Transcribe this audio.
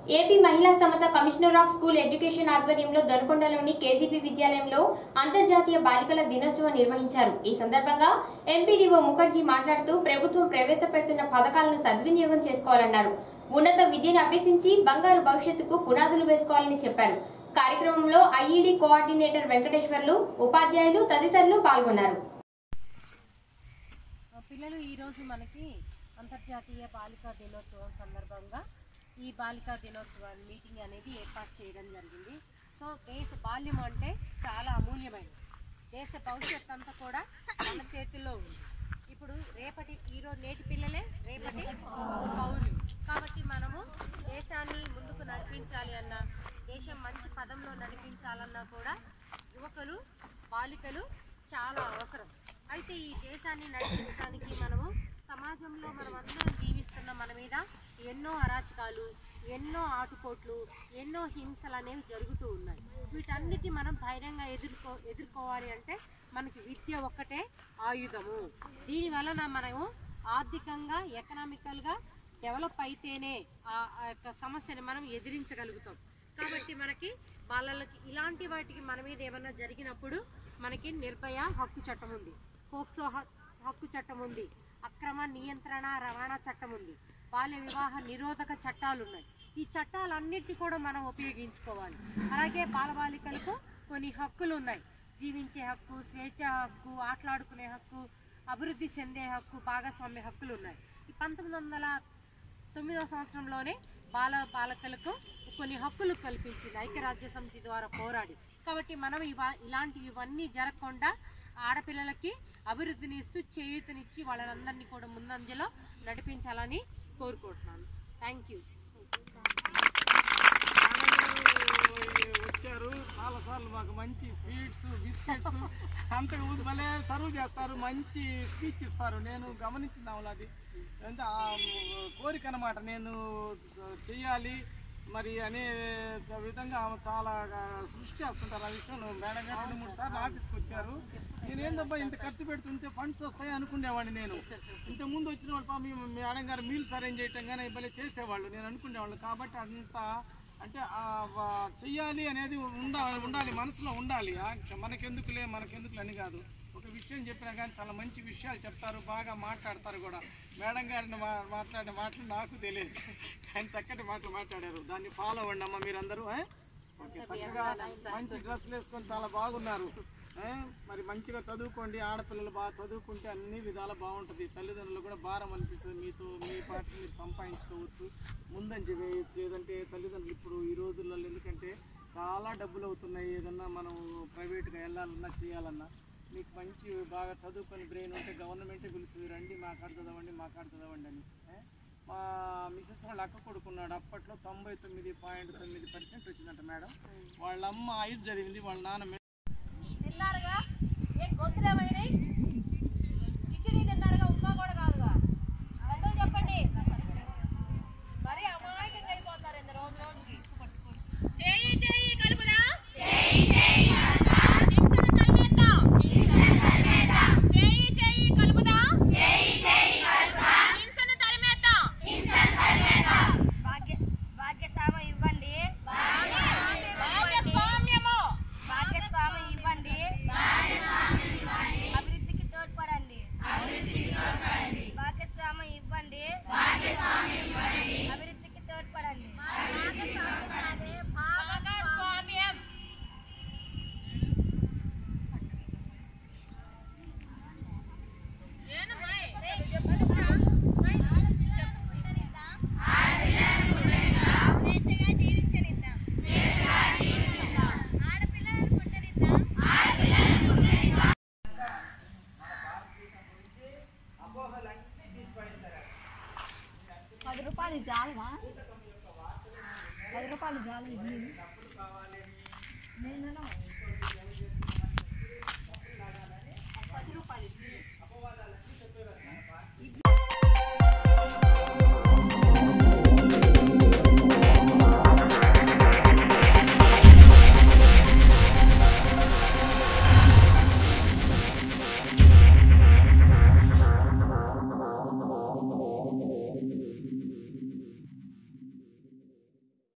AP మహిళా సమత commissioner of school education ఆధ్వర్యంలో దొనకొండలోని కేజీపీ విద్యాలయంలో అంతర్జాతీయ బాలికల దినోత్సవం నిర్వహించారు ఈ సందర్భంగా ఎంపీడీఓ ముఖర్జీ మాట్లాడుతూ ప్రభుత్వం ప్రవేశపెడుతున్న పథకాలను సద్వినియోగం చేసుకోవాలన్నారు ఉన్నత విద్యను అభ్యసించి బంగారు భవిష్యత్తుకు పునాదులు వేసుకోవాలని చెప్పారు కార్యక్రమంలో ఐఈడీ కోఆర్డినేటర్ వెంకటేశ్వర్లు ఉపాధ్యాయులు తదితరులు పాల్గొన్నారు ఆ పిల్లలు ఈరోజు మనకి అంతర్జాతీయ బాలికా దినోత్సవం సందర్భంగా ఈ బాలికా దినోత్సవం మీటింగ్ అనేది ఏర్పాటు చేయడం జరిగింది సో దేశ బాల్యం అంటే చాలా అమూల్యమైనది దేశ భవిష్యత్ అంతా కూడా మన చేతుల్లో ఉంది ఇప్పుడు రేపటి ఈరోజు నేటి పిల్లలే రేపటి పౌరులు కాబట్టి మనము దేశాన్ని ముందుకు నడిపించాలి అన్నా దేశం మంచి పదంలో నడిపించాలన్నా కూడా యువకులు బాలికలు చాలా అవసరం అయితే ఈ దేశాన్ని నడిపించడానికి మనము సమాజంలో మనం అందరం జీవిస్తున్న మన మీద ఎన్నో అరాచకాలు ఎన్నో ఆటుపోట్లు ఎన్నో హింసలు అనేవి జరుగుతూ ఉన్నాయి వీటన్నిటి మనం ధైర్యంగా ఎదుర్కో ఎదుర్కోవాలి అంటే మనకి విద్య ఒక్కటే ఆయుధము దీని వలన మనము ఆర్థికంగా ఎకనామికల్గా డెవలప్ అయితేనే ఆ ఆ యొక్క సమస్యని మనం ఎదిరించగలుగుతాం కాబట్టి మనకి వాళ్ళకి ఇలాంటి వాటికి మన మీద ఏమన్నా జరిగినప్పుడు మనకి నిర్భయ హక్కు చట్టం ఉంది పోక్సో హ- హక్కు చట్టం ఉంది అక్రమ నియంత్రణ రవాణా చట్టం ఉంది బాల్య వివాహ నిరోధక చట్టాలు ఉన్నాయి ఈ చట్టాలన్నిటిని కూడా మనం ఉపయోగించుకోవాలి అలాగే బాలబాలికలకు కొన్ని హక్కులు ఉన్నాయి జీవించే హక్కు స్వేచ్ఛ హక్కు ఆటలాడుకునే హక్కు అభివృద్ధి చెందే హక్కు భాగస్వామ్య హక్కులు ఉన్నాయి ఈ పంతొమ్మిది వందల తొమ్మిదవ సంవత్సరంలోనే బాల బాలకులకు కొన్ని హక్కులు కల్పించింది ఐక్యరాజ్య సమితి ద్వారా పోరాడి కాబట్టి మనం ఇవా ఇలాంటివి ఇవన్నీ జరగకుండా ఆడపిల్లలకి అభివృద్ధిని ఇస్తూ చేయూతనిచ్చి వాళ్ళందరినీ కూడా ముందంజలో నడిపించాలని కోరుకుంటున్నాను థ్యాంక్ యూ ఆడవాళ్ళు వచ్చారు చాలా సార్లు మాకు మంచి స్వీట్స్ బిస్కెట్స్ అంతకు ముందు భలే సర్వ్ చేస్తారు మంచి స్పీచ్ ఇస్తారు నేను గమనించింది అది అంటే ఆ కోరిక అనమాట నేను చెయ్యాలి మరి అనే విధంగా ఆమె చాలా కృషి చేస్తుంటారు ఆ విషయంలో మేడం గారు రెండు మూడు సార్లు ఆఫీస్కి వచ్చారు నేను ఏందబ్బా ఇంత ఖర్చు పెడుతుంటే ఫండ్స్ వస్తాయి అనుకునేవాడిని నేను ఇంత ముందు వచ్చిన వాళ్ళు పాపం మీ మేడం గారు మీల్స్ అరేంజ్ చేయటం కానీ భలే చేసేవాళ్ళు నేను అనుకునేవాళ్ళు కాబట్టి అంత అంటే ఆ వ- చెయ్యాలి అనేది ఉండాలి ఉండాలి మనసులో ఉండాలి ఆ మనకెందుకులే మనకెందుకులే అని కాదు ఒక విషయం చెప్పినా కానీ చాలా మంచి విషయాలు చెప్తారు బాగా మాట్లాడతారు కూడా మేడం గారిని మా మాట్లాడిన మాటలు నాకు తెలియదు ఆయన చక్కటి మాటలు మాట్లాడారు దాన్ని ఫాలో అవ్వండి అమ్మ మీరందరూ ఏ? ఓకే, చక్కగా మంచి డ్రెస్సులు వేసుకొని చాలా బాగున్నారు ఏ? మరి మంచిగా చదువుకోండి ఆడపిల్లలు బాగా చదువుకుంటే అన్ని విధాల బాగుంటుంది తల్లిదండ్రులు కూడా భారం అనిపిస్తుంది మీతో మీ పాటు మీరు సంపాదించుకోవచ్చు ముందంజ వేయచ్చు ఏదంటే తల్లిదండ్రులు ఇప్పుడు ఈ రోజుల్లో ఎందుకంటే చాలా డబ్బులు అవుతున్నాయి ఏదన్నా మనం ప్రైవేట్గా వెళ్ళాలన్నా చేయాలన్నా మీకు మంచి బాగా చదువుకొని బ్రెయిన్ ఉంటే గవర్నమెంటే పిలుస్తుంది రండి మా కాడ చదవండి మా కాడ చదవండి అని ఏ? మా మిసెస్ వాళ్ళ అక్క కొడుకున్నాడు అప్పట్లో తొంభై తొమ్మిది పాయింట్ తొమ్మిది పర్సెంట్ వచ్చిందంట మేడం వాళ్ళ అమ్మ ఐదు చదివింది వాళ్ళ నాన్న మె- తిన్నారుగా ఏ గొంతులేమైనాయి కిచిడి తిన్నారుగా ఉప్మా కూడా కాదుగా పెద్దలు చెప్పండి మరి అమాయకంగా అయిపోతారు ఇంత రోజు రోజుకి చేయి చేయి కలుపుదా చేయి చేయి చేయి చేయి కలుపుదా చేయి చేయి కలుపుదా హింసను తరిమేద్దాం భాగ్య భాగ్యస్వామి ఇవ్వండి భాగస్వామ్యము భాగ్యస్వామి ఇవ్వండి అభివృద్ధికి తోడ్పడండి భాగ్యస్వామి ఇవ్వండి అభివృద్ధికి తోడ్పడండి భాగస్వామ్యం స్వేచ్ఛగా జీవించనిద్దాం ఆడపిల్లలను పుట్టనిద్దాం పది రూపాయలు చాలవా పది రూపాయలు చాలు ఇడ్లీ నేను పది రూపాయలు ఇడ్లీ